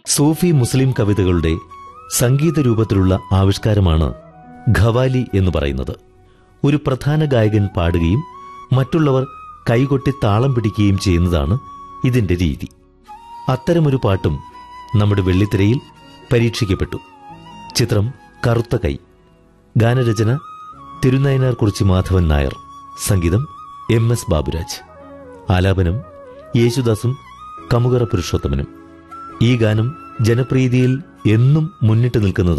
സൂഫി മുസ്ലിം കവിതകളുടെ സംഗീത രൂപത്തിലുള്ള ആവിഷ്കാരമാണ് ഖവാലി എന്ന് പറയുന്നത് ഒരു പ്രധാന ഗായകൻ പാടുകയും മറ്റുള്ളവർ കൈകൊട്ടി താളം പിടിക്കുകയും ചെയ്യുന്നതാണ് ഇതിന്റെ രീതി അത്തരമൊരു പാട്ടും നമ്മുടെ വെള്ളിത്തിരയിൽ പരീക്ഷിക്കപ്പെട്ടു ചിത്രം കറുത്ത കൈ ഗാനരചന തിരുനയനാർ കുറിച്ചി മാധവൻ നായർ സംഗീതം എം എസ് ബാബുരാജ് ആലാപനം യേശുദാസും കമുകറ പുരുഷോത്തമനും ഈ ഗാനം ജനപ്രീതിയിൽ എന്നും മുന്നിട്ട് നിൽക്കുന്നതാണ്